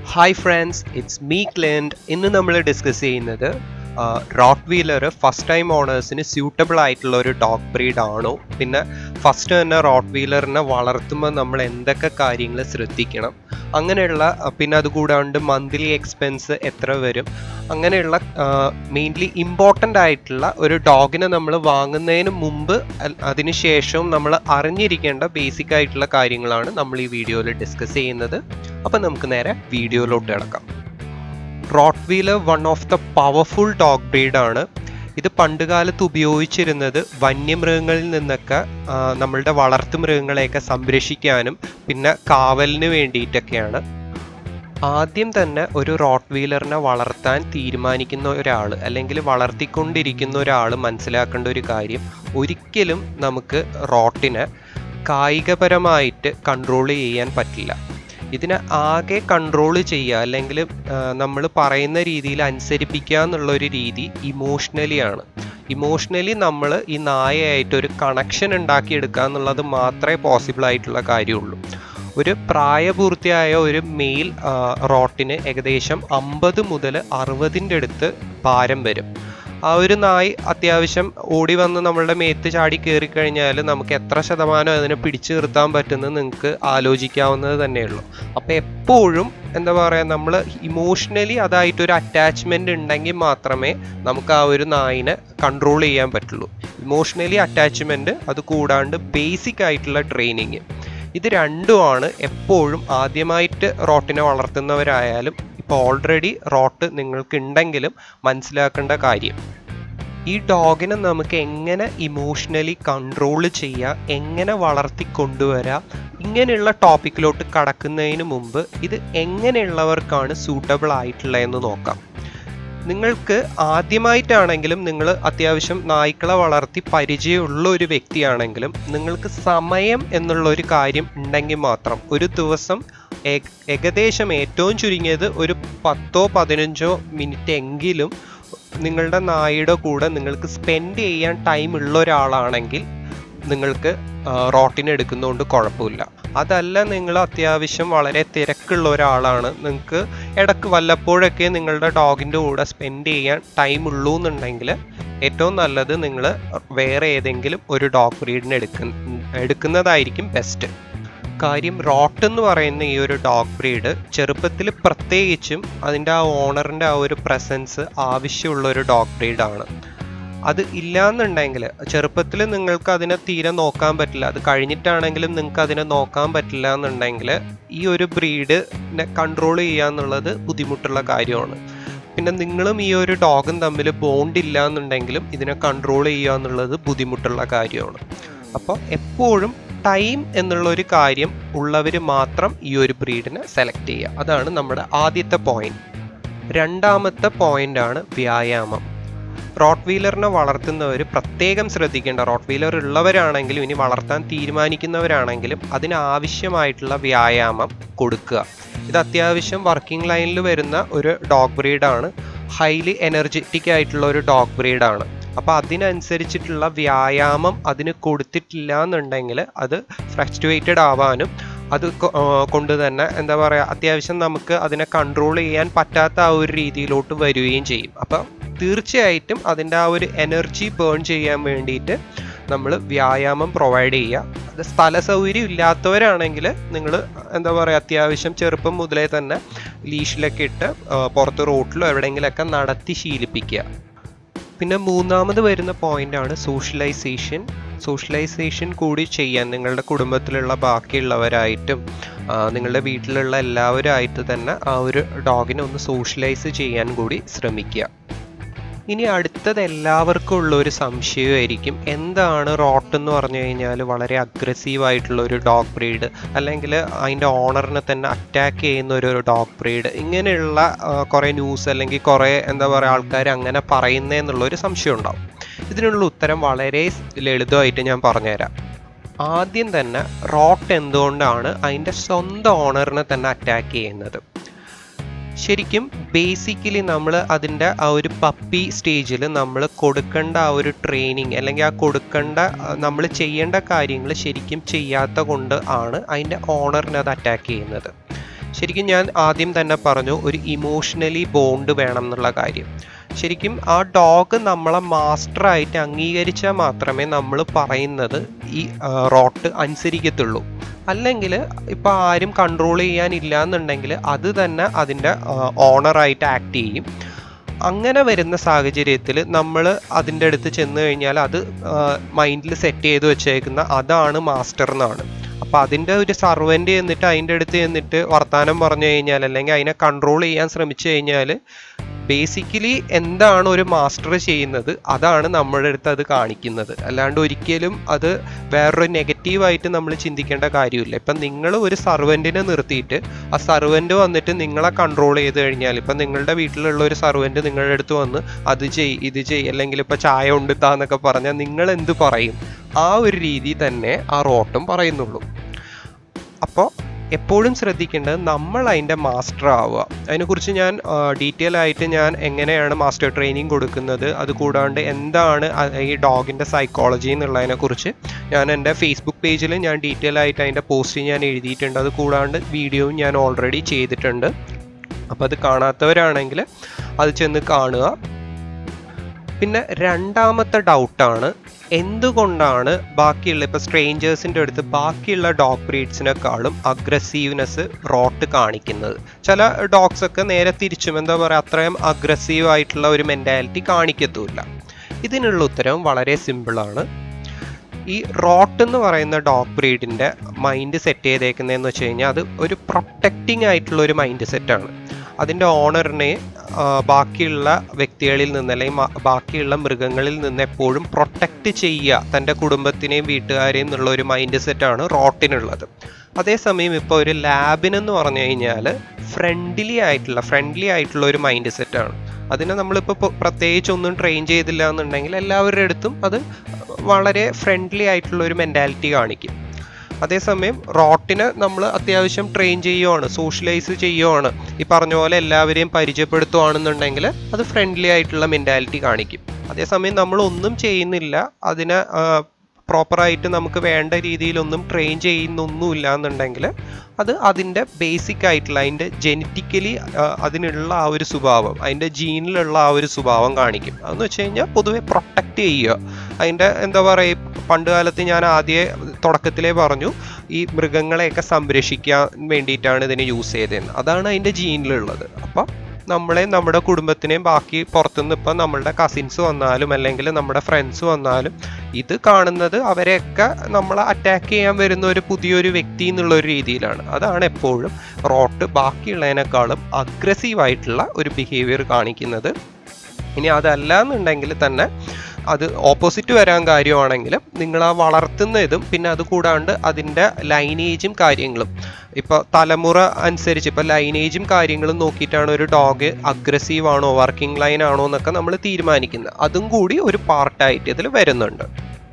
hi friends it's me ക്ലിൻഡ് ഇന്ന് നമ്മൾ ഡിസ്കസ് ചെയ്യുന്നത് റോട്ട് വീലർ ഫസ്റ്റ് ടൈം ഓണേഴ്സിന് സ്യൂട്ടബിൾ ആയിട്ടുള്ള ഒരു ഡോഗ് ബ്രീഡ് ആണോ പിന്നെ ഫസ്റ്റ് തന്നെ റോട്ട് വീലറിനെ വളർത്തുമ്പോൾ നമ്മൾ എന്തൊക്കെ കാര്യങ്ങൾ ശ്രദ്ധിക്കണം അങ്ങനെയുള്ള അഹ് പിന്നെ അതുകൂടാണ്ട് മന്ത്ലി എക്സ്പെൻസ് എത്ര വരും അങ്ങനെയുള്ള മെയിൻലി ഇമ്പോർട്ടൻ്റ് ആയിട്ടുള്ള ഒരു ഡോഗിനെ നമ്മൾ വാങ്ങുന്നതിന് മുമ്പ് അൽ- അതിന് ശേഷവും നമ്മൾ അറിഞ്ഞിരിക്കേണ്ട ബേസിക് ആയിട്ടുള്ള കാര്യങ്ങളാണ് നമ്മൾ ഈ വീഡിയോയിൽ ഡിസ്കസ് ചെയ്യുന്നത് അപ്പം നമുക്ക് നേരെ വീഡിയോയിലോട്ട് കിടക്കാം Rottweiler one of the powerful dog ബ്രീഡാണ് ഇത് പണ്ടുകാലത്ത് ഉപയോഗിച്ചിരുന്നത് വന്യമൃഗങ്ങളിൽ നിന്നൊക്കെ ആ, നമ്മളുടെ വളർത്തു മൃഗങ്ങളെയൊക്കെ സംരക്ഷിക്കാനും പിന്നെ കാവലിന് വേണ്ടിയിട്ടൊക്കെയാണ് ആദ്യം തന്നെ ഒരു റോട്ട് വീലറിനെ വളർത്താൻ തീരുമാനിക്കുന്ന ഒരാൾ അല്ലെങ്കിൽ വളർത്തിക്കൊണ്ടിരിക്കുന്ന ഒരാൾ മനസ്സിലാക്കേണ്ട ഒരു കാര്യം ഒരിക്കലും നമുക്ക് റോട്ടിനെ കായികപരമായിട്ട് കൺട്രോൾ ചെയ്യാൻ പറ്റില്ല ഇതിനെ ആകെ കൺട്രോൾ ചെയ്യുക അല്ലെങ്കിൽ നമ്മൾ പറയുന്ന രീതിയിൽ അനുസരിപ്പിക്കുക എന്നുള്ള ഒരു രീതി ഇമോഷണലി ആണ് ഇമോഷണലി നമ്മൾ ഈ നായയായിട്ട് ഒരു കണക്ഷൻ ഉണ്ടാക്കിയെടുക്കുക എന്നുള്ളത് മാത്രമേ പോസിബിൾ ആയിട്ടുള്ള കാര്യമുള്ളൂ ഒരു പ്രായപൂർത്തിയായ ഒരു മെയിൽ റോട്ടിന് ഏകദേശം അമ്പത് മുതൽ അറുപതിൻ്റെ അടുത്ത് ഭാരം വരും ആ ഒരു നായ് അത്യാവശ്യം ഓടി വന്ന് നമ്മളുടെ മേത്ത് ചാടി കയറി കഴിഞ്ഞാൽ നമുക്ക് എത്ര ശതമാനം അതിനെ പിടിച്ചു നിർത്താൻ പറ്റുന്നത് നിങ്ങൾക്ക് ആലോചിക്കാവുന്നത് തന്നെയുള്ളൂ അപ്പോൾ എപ്പോഴും എന്താ പറയുക നമ്മൾ ഇമോഷണലി അതായിട്ടൊരു അറ്റാച്ച്മെന്റ് ഉണ്ടെങ്കിൽ മാത്രമേ നമുക്ക് ആ ഒരു നായിനെ കൺട്രോൾ ചെയ്യാൻ പറ്റുള്ളൂ ഇമോഷണലി അറ്റാച്ച്മെന്റ് അത് കൂടാണ്ട് ബേസിക് ആയിട്ടുള്ള ട്രെയിനിങ് ഇത് രണ്ടുമാണ് എപ്പോഴും ആദ്യമായിട്ട് റോട്ടിനെ വളർത്തുന്നവരായാലും ഇപ്പോൾ ഓൾറെഡി റോട്ട് നിങ്ങൾക്ക് ഉണ്ടെങ്കിലും മനസ്സിലാക്കേണ്ട കാര്യം ഈ ഡോഗിനെ നമുക്ക് എങ്ങനെ ഇമോഷണലി കൺട്രോൾ ചെയ്യാം എങ്ങനെ വളർത്തി കൊണ്ടുവരാം ഇങ്ങനെയുള്ള ടോപ്പിക്കിലോട്ട് കടക്കുന്നതിന് മുമ്പ് ഇത് എങ്ങനെയുള്ളവർക്കാണ് സൂട്ടബിൾ ആയിട്ടുള്ളതെന്ന് നോക്കാം നിങ്ങൾക്ക് ആദ്യമായിട്ടാണെങ്കിലും നിങ്ങൾ അത്യാവശ്യം നായ്ക്കളെ വളർത്തി പരിചയമുള്ള ഒരു വ്യക്തിയാണെങ്കിലും നിങ്ങൾക്ക് സമയം എന്നുള്ള ഒരു കാര്യം ഉണ്ടെങ്കിൽ മാത്രം ഒരു ദിവസം ഏക- ഏകദേശം ഏറ്റവും ചുരുങ്ങിയത് ഒരു പത്തോ പതിനഞ്ചോ മിനിറ്റ് എങ്കിലും നിങ്ങളുടെ നായയുടെ കൂടെ നിങ്ങൾക്ക് സ്പെൻഡ് ചെയ്യാൻ ടൈം ഉള്ള ഒരാളാണെങ്കിൽ നിങ്ങൾക്ക് റോട്ടിന് എടുക്കുന്നതുകൊണ്ട് കുഴപ്പമില്ല അതല്ല നിങ്ങൾ അത്യാവശ്യം വളരെ തിരക്കുള്ള ഒരാളാണ് നിങ്ങൾക്ക് ഇടക്ക് വല്ലപ്പോഴൊക്കെ നിങ്ങളുടെ ഡോഗിൻ്റെ കൂടെ സ്പെൻഡ് ചെയ്യാൻ ടൈം ഉള്ളൂ എന്നുണ്ടെങ്കിൽ ഏറ്റവും നല്ലത് നിങ്ങൾ വേറെ ഏതെങ്കിലും ഒരു ഡോഗ് ബ്രീഡിനെ എടുക്കുന്ന എടുക്കുന്നതായിരിക്കും ബെസ്റ്റ് കാര്യം റോട്ട് എന്ന് പറയുന്ന ഈ ഒരു ഡോഗ് ബ്രീഡ് ചെറുപ്പത്തിൽ പ്രത്യേകിച്ചും അതിൻ്റെ ആ ഓണറിൻ്റെ ആ ഒരു പ്രസൻസ് ആവശ്യമുള്ള ഒരു ഡോഗ് ബ്രീഡാണ് അത് ഇല്ലാന്നുണ്ടെങ്കിൽ ചെറുപ്പത്തിൽ നിങ്ങൾക്ക് അതിനെ തീരെ നോക്കാൻ പറ്റില്ല അത് കഴിഞ്ഞിട്ടാണെങ്കിലും നിങ്ങൾക്ക് അതിനെ നോക്കാൻ പറ്റില്ല എന്നുണ്ടെങ്കിൽ ഈ ഒരു ബ്രീഡിനെ കൺട്രോൾ ചെയ്യുക എന്നുള്ളത് ബുദ്ധിമുട്ടുള്ള കാര്യമാണ് പിന്നെ നിങ്ങളും ഈ ഒരു ഡോഗും തമ്മിൽ ബോണ്ട് ഇല്ല എന്നുണ്ടെങ്കിലും ഇതിനെ കൺട്രോൾ ചെയ്യുക എന്നുള്ളത് ബുദ്ധിമുട്ടുള്ള കാര്യമാണ് അപ്പോൾ എപ്പോഴും ടൈം എന്നുള്ള ഒരു കാര്യം ഉള്ളവർ മാത്രം ഈ ഒരു ബ്രീഡിനെ സെലക്ട് ചെയ്യുക അതാണ് നമ്മുടെ ആദ്യത്തെ പോയിന്റ് രണ്ടാമത്തെ പോയിന്റ് ആണ് വ്യായാമം റോട്ട് വീലറിനെ വളർത്തുന്നവർ പ്രത്യേകം ശ്രദ്ധിക്കേണ്ട റോട്ട് വീലർ ഉള്ളവരാണെങ്കിലും ഇനി വളർത്താൻ തീരുമാനിക്കുന്നവരാണെങ്കിലും അതിനാവശ്യമായിട്ടുള്ള വ്യായാമം കൊടുക്കുക ഇത് അത്യാവശ്യം വർക്കിംഗ് ലൈനിൽ വരുന്ന ഒരു ഡോഗ് ബ്രീഡാണ് ഹൈലി എനർജറ്റിക് ആയിട്ടുള്ള ഒരു ഡോഗ് ബ്രീഡാണ് അപ്പോൾ അതിനനുസരിച്ചിട്ടുള്ള വ്യായാമം അതിന് കൊടുത്തിട്ടില്ല എന്നുണ്ടെങ്കിൽ അത് ഫ്രക്ച്വേറ്റഡ് ആവാനും അത് കൊ- ആ, കൊണ്ട് തന്നെ എന്താ പറയുക അത്യാവശ്യം നമുക്ക് അതിനെ കൺട്രോൾ ചെയ്യാൻ പറ്റാത്ത ആ ഒരു രീതിയിലോട്ട് വരികയും ചെയ്യും അപ്പം തീർച്ചയായിട്ടും അതിൻ്റെ ആ ഒരു എനർജി ബേൺ ചെയ്യാൻ വേണ്ടിയിട്ട് നമ്മൾ വ്യായാമം പ്രൊവൈഡ് ചെയ്യുക അത് സ്ഥല സൗകര്യം ഇല്ലാത്തവരാണെങ്കിൽ നിങ്ങൾ എന്താ പറയുക അത്യാവശ്യം ചെറുപ്പം മുതലേ തന്നെ ലീഷിലൊക്കെ ഇട്ട് ആ, പുറത്ത് റോട്ടിലോ എവിടെയെങ്കിലുമൊക്കെ നടത്തി ശീലിപ്പിക്കുക പിന്നെ മൂന്നാമത് വരുന്ന point ആണ് സോഷ്യലൈസേഷൻ സോഷ്യലൈസേഷൻ കൂടി ചെയ്യാൻ നിങ്ങളുടെ കുടുംബത്തിലുള്ള ബാക്കിയുള്ളവരായിട്ടും ആ, നിങ്ങളുടെ വീട്ടിലുള്ള എല്ലാവരുമായിട്ട് തന്നെ ആ ഒരു ഡോഗിനെ ഒന്ന് സോഷ്യലൈസ് ചെയ്യാൻ കൂടി ശ്രമിക്കുക ഇനി അടുത്തത് എല്ലാവർക്കും ഉള്ള ഒരു സംശയമായിരിക്കും എന്താണ് റോട്ട് എന്ന് പറഞ്ഞു കഴിഞ്ഞാൽ വളരെ അഗ്രസീവ് ആയിട്ടുള്ള ഒരു ഡോഗ് ബ്രീഡ് അല്ലെങ്കിൽ അതിൻ്റെ ഓണറിനെ തന്നെ അറ്റാക്ക് ചെയ്യുന്ന ഒരു ഡോഗ് ബ്രീഡ് ഇങ്ങനെയുള്ള ആ, കുറേ ന്യൂസ് അല്ലെങ്കിൽ കുറേ എന്താ പറയുക ആൾക്കാർ അങ്ങനെ പറയുന്നതെന്നുള്ള ഒരു സംശയം ഉണ്ടാവും ഇതിനുള്ള ഉത്തരം വളരെ ലളിതമായിട്ട് ഞാൻ പറഞ്ഞുതരാം ആദ്യം തന്നെ റോട്ട് എന്തുകൊണ്ടാണ് അതിൻ്റെ സ്വന്തം ഓണറിനെ തന്നെ അറ്റാക്ക് ചെയ്യുന്നത് ശരിക്കും ബേസിക്കലി നമ്മൾ അതിൻ്റെ ആ ഒരു പപ്പി സ്റ്റേജിൽ നമ്മൾ കൊടുക്കേണ്ട ആ ഒരു ട്രെയിനിങ് അല്ലെങ്കിൽ ആ കൊടുക്കേണ്ട നമ്മൾ ചെയ്യേണ്ട കാര്യങ്ങൾ ശരിക്കും ചെയ്യാത്ത കൊണ്ട് ആണ് അതിൻ്റെ ഓണറിനെ അത് അറ്റാക്ക് ചെയ്യുന്നത് ശരിക്കും ഞാൻ ആദ്യം തന്നെ പറഞ്ഞു ഒരു ഇമോഷണലി ബോണ്ട് വേണം എന്നുള്ള കാര്യം ശരിക്കും ആ ഡോഗ് നമ്മളെ മാസ്റ്ററായിട്ട് അംഗീകരിച്ചാൽ മാത്രമേ നമ്മൾ പറയുന്നത് ഈ റോട്ട് അനുസരിക്കത്തുള്ളൂ അല്ലെങ്കിൽ ഇപ്പോൾ ആരും കൺട്രോൾ ചെയ്യാനില്ല എന്നുണ്ടെങ്കിൽ അത് തന്നെ അതിൻ്റെ ഓണറായിട്ട് ആക്ട് ചെയ്യും അങ്ങനെ വരുന്ന സാഹചര്യത്തിൽ നമ്മൾ അതിൻ്റെ അടുത്ത് ചെന്ന് കഴിഞ്ഞാൽ അത് മൈൻഡിൽ സെറ്റ് ചെയ്ത് വെച്ചേക്കുന്ന അതാണ് മാസ്റ്റർ എന്നാണ് അപ്പോൾ അതിൻ്റെ ഒരു സർവൻ്റ് എന്നിട്ട് അതിൻ്റെ അടുത്ത് ചെന്നിട്ട് വർത്തമാനം പറഞ്ഞു കഴിഞ്ഞാൽ അല്ലെങ്കിൽ അതിനെ കൺട്രോൾ ചെയ്യാൻ ശ്രമിച്ചു കഴിഞ്ഞാൽ ബേസിക്കലി എന്താണ് ഒരു മാസ്റ്റർ ചെയ്യുന്നത് അതാണ് നമ്മുടെ അടുത്ത് അത് കാണിക്കുന്നത് അല്ലാണ്ട് ഒരിക്കലും അത് വേറൊരു നെഗറ്റീവായിട്ട് നമ്മൾ ചിന്തിക്കേണ്ട കാര്യമില്ല ഇപ്പം നിങ്ങൾ ഒരു സർവൻറ്റിനെ നിർത്തിയിട്ട് ആ സർവൻറ്റ് വന്നിട്ട് നിങ്ങളെ കൺട്രോൾ ചെയ്ത് കഴിഞ്ഞാൽ ഇപ്പം നിങ്ങളുടെ വീട്ടിലുള്ള ഒരു സർവൻറ്റ് നിങ്ങളുടെ അടുത്ത് വന്ന് അത് ചെയ് ഇത് ചെയ് അല്ലെങ്കിൽ ഇപ്പം ചായ ഉണ്ട് താന്നൊക്കെ പറഞ്ഞാൽ നിങ്ങൾ എന്ത് പറയും ആ ഒരു രീതി തന്നെ ആ റോട്ടും പറയുന്നുള്ളൂ അപ്പോൾ എപ്പോഴും ശ്രദ്ധിക്കേണ്ടത് നമ്മൾ അതിൻ്റെ മാസ്റ്റർ ആവുക അതിനെക്കുറിച്ച് ഞാൻ ഡീറ്റെയിൽ ആയിട്ട് ഞാൻ എങ്ങനെയാണ് മാസ്റ്റർ ട്രെയിനിങ് കൊടുക്കുന്നത് അത് കൂടാണ്ട് എന്താണ് ഈ ഡോഗിൻ്റെ സൈക്കോളജി എന്നുള്ളതിനെക്കുറിച്ച് ഞാൻ എൻ്റെ ഫേസ്ബുക്ക് പേജിൽ ഞാൻ ഡീറ്റെയിൽ ആയിട്ട് അതിൻ്റെ പോസ്റ്റ് ഞാൻ എഴുതിയിട്ടുണ്ട് അത് കൂടാണ്ട് വീഡിയോയും ഞാൻ ഓൾറെഡി ചെയ്തിട്ടുണ്ട് അപ്പോൾ അത് കാണാത്തവരാണെങ്കിൽ അത് ചെന്ന് കാണുക പിന്നെ രണ്ടാമത്തെ ഡൗട്ടാണ് എന്തുകൊണ്ടാണ് ബാക്കിയുള്ള ഇപ്പോൾ സ്ട്രേഞ്ചേഴ്സിൻ്റെ അടുത്ത് ബാക്കിയുള്ള ഡോഗ് ബ്രീഡ്സിനെക്കാളും അഗ്രസീവ്നെസ് റോട്ട് കാണിക്കുന്നത് ചില ഡോഗ്സ് ഒക്കെ നേരെ തിരിച്ചും എന്താ പറയുക അത്രയും അഗ്രസീവ് ആയിട്ടുള്ള ഒരു മെൻറ്റാലിറ്റി കാണിക്കത്തുമില്ല ഇതിനുള്ള ഉത്തരം വളരെ സിമ്പിളാണ് ഈ റോട്ട് എന്ന് പറയുന്ന ഡോഗ് ബ്രീഡിൻ്റെ മൈൻഡ് സെറ്റ് ചെയ്തേക്കുന്നതെന്ന് വെച്ച് കഴിഞ്ഞാൽ അത് ഒരു പ്രൊട്ടക്റ്റിംഗ് ആയിട്ടുള്ള ഒരു മൈൻഡ് സെറ്റാണ് അതിൻ്റെ ഓണറിനെ ബാക്കിയുള്ള വ്യക്തികളിൽ നിന്ന് അല്ലെങ്കിൽ ബാക്കിയുള്ള മൃഗങ്ങളിൽ നിന്ന് എപ്പോഴും പ്രൊട്ടക്റ്റ് ചെയ്യുക തൻ്റെ കുടുംബത്തിനെയും വീട്ടുകാരെയും എന്നുള്ള ഒരു മൈൻഡ് സെറ്റാണ് റോട്ടിനുള്ളത് അതേസമയം ഇപ്പോൾ ഒരു ലാബിനെന്ന് പറഞ്ഞു കഴിഞ്ഞാൽ ഫ്രണ്ട്ലി ആയിട്ടുള്ള ഫ്രണ്ട്ലി ആയിട്ടുള്ള ഒരു മൈൻഡ് സെറ്റാണ് അതിനെ നമ്മളിപ്പോൾ പ്രത്യേകിച്ച് ഒന്നും ട്രെയിൻ ചെയ്തില്ല എന്നുണ്ടെങ്കിൽ എല്ലാവരുടെ അടുത്തും അത് വളരെ ഫ്രണ്ട്ലി ആയിട്ടുള്ള ഒരു മെൻറ്റാലിറ്റി കാണിക്കും അതേസമയം റോട്ടിനെ നമ്മൾ അത്യാവശ്യം ട്രെയിൻ ചെയ്യുവാണ് സോഷ്യലൈസ് ചെയ്യുവാണ് ഈ പറഞ്ഞ പോലെ എല്ലാവരെയും പരിചയപ്പെടുത്തുവാണെന്നുണ്ടെങ്കിൽ അത് ഫ്രണ്ട്ലി ആയിട്ടുള്ള മെൻറ്റാലിറ്റി കാണിക്കും അതേസമയം നമ്മൾ ഒന്നും ചെയ്യുന്നില്ല അതിനെ പ്രോപ്പറായിട്ട് നമുക്ക് വേണ്ട രീതിയിലൊന്നും ട്രെയിൻ ചെയ്യുന്നൊന്നുമില്ല എന്നുണ്ടെങ്കിൽ അത് അതിൻ്റെ ബേസിക് ആയിട്ടുള്ള അതിൻ്റെ ജെനറ്റിക്കലി അതിനുള്ള ആ ഒരു സ്വഭാവം അതിൻ്റെ ജീനിലുള്ള ആ ഒരു സ്വഭാവം കാണിക്കും അതെന്ന് വെച്ച് കഴിഞ്ഞാൽ പൊതുവെ പ്രൊട്ടക്റ്റ് ചെയ്യുക അതിൻ്റെ എന്താ പറയുക പണ്ട് കാലത്ത് ഞാൻ ആദ്യമേ തുടക്കത്തിലേ പറഞ്ഞു ഈ മൃഗങ്ങളെയൊക്കെ സംരക്ഷിക്കാൻ വേണ്ടിയിട്ടാണ് ഇതിനെ യൂസ് ചെയ്തതെന്ന് അതാണ് അതിൻ്റെ ജീനിലുള്ളത് അപ്പം നമ്മളെ നമ്മുടെ കുടുംബത്തിനെയും ബാക്കി പുറത്തുനിന്ന് ഇപ്പം നമ്മളുടെ കസിൻസ് വന്നാലും അല്ലെങ്കിൽ നമ്മുടെ ഫ്രണ്ട്സ് വന്നാലും ഇത് കാണുന്നത് അവരെയൊക്കെ നമ്മളെ അറ്റാക്ക് ചെയ്യാൻ വരുന്ന ഒരു പുതിയൊരു വ്യക്തി എന്നുള്ള ഒരു രീതിയിലാണ് അതാണ് എപ്പോഴും റോട്ട് ബാക്കിയുള്ളതിനേക്കാളും അഗ്രസീവായിട്ടുള്ള ഒരു ബിഹേവിയർ കാണിക്കുന്നത് ഇനി അതല്ല എന്നുണ്ടെങ്കിൽ തന്നെ അത് ഓപ്പോസിറ്റ് വരാൻ കാര്യമാണെങ്കിലും നിങ്ങൾ ആ വളർത്തുന്ന ഇതും പിന്നെ അത് കൂടാണ്ട് അതിൻ്റെ ലൈനേജും കാര്യങ്ങളും ഇപ്പോൾ തലമുറ അനുസരിച്ച് ഇപ്പോൾ ലൈനേജും കാര്യങ്ങളും നോക്കിയിട്ടാണ് ഒരു ഡോഗ് അഗ്രസീവ് ആണോ വർക്കിംഗ് ലൈൻ ആണോ എന്നൊക്കെ നമ്മൾ തീരുമാനിക്കുന്നത് അതും കൂടി ഒരു പാർട്ടായിട്ട് ഇതിൽ വരുന്നുണ്ട്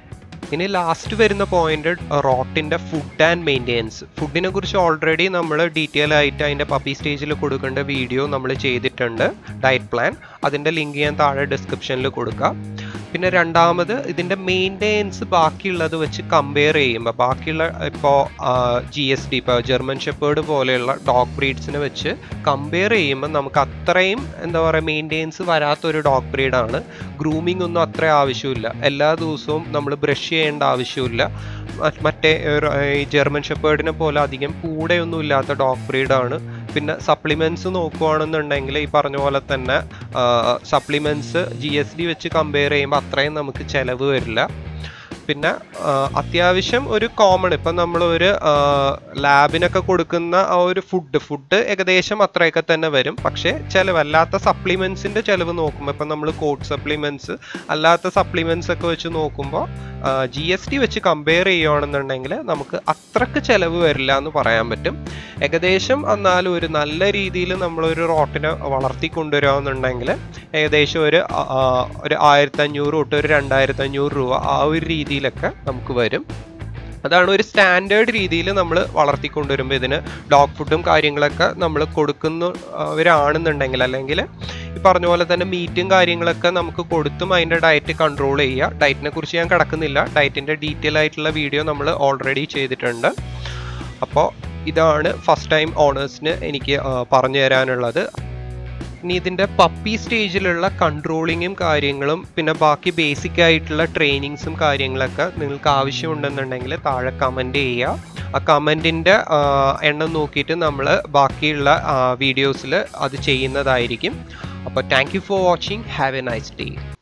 ഇനി ലാസ്റ്റ് വരുന്ന പോയിന്റ് റോട്ടിൻ്റെ ഫുഡ് ആൻഡ് മെയിൻ്റെനൻസ് ഫുഡിനെ കുറിച്ച് ഓൾറെഡി നമ്മൾ ഡീറ്റെയിൽ ആയിട്ട് അതിൻ്റെ പപ്പി സ്റ്റേജിൽ കൊടുക്കേണ്ട വീഡിയോ നമ്മൾ ചെയ്തിട്ടുണ്ട് ഡയറ്റ് പ്ലാൻ അതിൻ്റെ ലിങ്ക് ഞാൻ താഴെ ഡിസ്ക്രിപ്ഷനിൽ കൊടുക്കാം പിന്നെ രണ്ടാമത് ഇതിൻ്റെ മെയിൻ്റെനൻസ് ബാക്കിയുള്ളത് വെച്ച് കമ്പയർ ചെയ്യുമ്പോൾ ബാക്കിയുള്ള ഇപ്പോൾ ജി എസ് ഡി ഇപ്പോൾ ജർമ്മൻ ഷെപ്പേർഡ് പോലെയുള്ള ഡോഗ് ബ്രീഡ്സിനെ വെച്ച് കമ്പയർ ചെയ്യുമ്പോൾ നമുക്ക് അത്രയും എന്താ പറയുക മെയിൻ്റെനൻസ് വരാത്തൊരു ഡോഗ് ബ്രീഡാണ് ഗ്രൂമിംഗ് ഒന്നും അത്ര ആവശ്യമില്ല എല്ലാ ദിവസവും നമ്മൾ ബ്രഷ് ചെയ്യേണ്ട ആവശ്യമില്ല മറ്റേ ഈ ജർമ്മൻ ഷെപ്പേർഡിനെ പോലെ അധികം കൂടെയൊന്നും ഇല്ലാത്ത ഡോഗ് ബ്രീഡാണ് പിന്നെ സപ്ലിമെൻറ്റ്സ് നോക്കുകയാണെന്നുണ്ടെങ്കിൽ ഈ പറഞ്ഞ പോലെ തന്നെ സപ്ലിമെൻറ്റ്സ് ജി എസ് ഡി വെച്ച് കമ്പയർ ചെയ്യുമ്പോൾ അത്രയും നമുക്ക് ചിലവ് വരില്ല പിന്നെ അത്യാവശ്യം ഒരു കോമൺ ഇപ്പം നമ്മൾ ഒരു ലാബിനൊക്കെ കൊടുക്കുന്ന ആ ഒരു ഫുഡ് ഫുഡ് ഏകദേശം അത്രയൊക്കെ തന്നെ വരും പക്ഷേ ചിലവ് അല്ലാത്ത സപ്ലിമെൻസിൻ്റെ ചിലവ് നോക്കുമ്പോൾ ഇപ്പം നമ്മൾ കോഡ് സപ്ലിമെൻറ്റ്സ് അല്ലാത്ത സപ്ലിമെൻറ്റ്സ് ഒക്കെ വെച്ച് നോക്കുമ്പോൾ ജി എസ് ടി വെച്ച് കമ്പയർ ചെയ്യുകയാണെന്നുണ്ടെങ്കിൽ നമുക്ക് അത്രക്ക് ചിലവ് വരില്ല എന്ന് പറയാൻ പറ്റും ഏകദേശം എന്നാലും ഒരു നല്ല രീതിയിൽ നമ്മളൊരു റോട്ടിനെ വളർത്തി കൊണ്ടുവരാമെന്നുണ്ടെങ്കിൽ ഏകദേശം ഒരു ഒരു ആയിരത്തി അഞ്ഞൂറ് തൊട്ട് ഒരു രണ്ടായിരത്തി അഞ്ഞൂറ് രൂപ ആ ഒരു രീതിയിലൊക്കെ നമുക്ക് വരും അതാണ് ഒരു സ്റ്റാൻഡേർഡ് രീതിയിൽ നമ്മൾ വളർത്തിക്കൊണ്ടുവരുമ്പോൾ ഇതിന് ഡോഗ് ഫുഡും കാര്യങ്ങളൊക്കെ നമ്മൾ കൊടുക്കുന്നവരാണെന്നുണ്ടെങ്കിൽ അല്ലെങ്കിൽ ഈ പറഞ്ഞ പോലെ തന്നെ മീറ്റും കാര്യങ്ങളൊക്കെ നമുക്ക് കൊടുത്തും അതിൻ്റെ ഡയറ്റ് കൺട്രോൾ ചെയ്യുക ഡയറ്റിനെ കുറിച്ച് ഞാൻ കിടക്കുന്നില്ല ഡയറ്റിൻ്റെ ഡീറ്റെയിൽ ആയിട്ടുള്ള വീഡിയോ നമ്മൾ ഓൾറെഡി ചെയ്തിട്ടുണ്ട് അപ്പോൾ ഇതാണ് ഫസ്റ്റ് ടൈം ഓണേഴ്സിന് എനിക്ക് ആ, പറഞ്ഞു തരാനുള്ളത് ഇനി ഇതിൻ്റെ പപ്പി സ്റ്റേജിലുള്ള കൺട്രോളിങ്ങും കാര്യങ്ങളും പിന്നെ ബാക്കി ബേസിക് ആയിട്ടുള്ള ട്രെയിനിങ്സും കാര്യങ്ങളൊക്കെ നിങ്ങൾക്ക് ആവശ്യമുണ്ടെന്നുണ്ടെങ്കിൽ താഴെ കമൻറ്റ് ചെയ്യുക ആ കമൻറ്റിൻ്റെ എണ്ണം നോക്കിയിട്ട് നമ്മൾ ബാക്കിയുള്ള വീഡിയോസിൽ അത് ചെയ്യുന്നതായിരിക്കും അപ്പോൾ thank you for watching have a nice day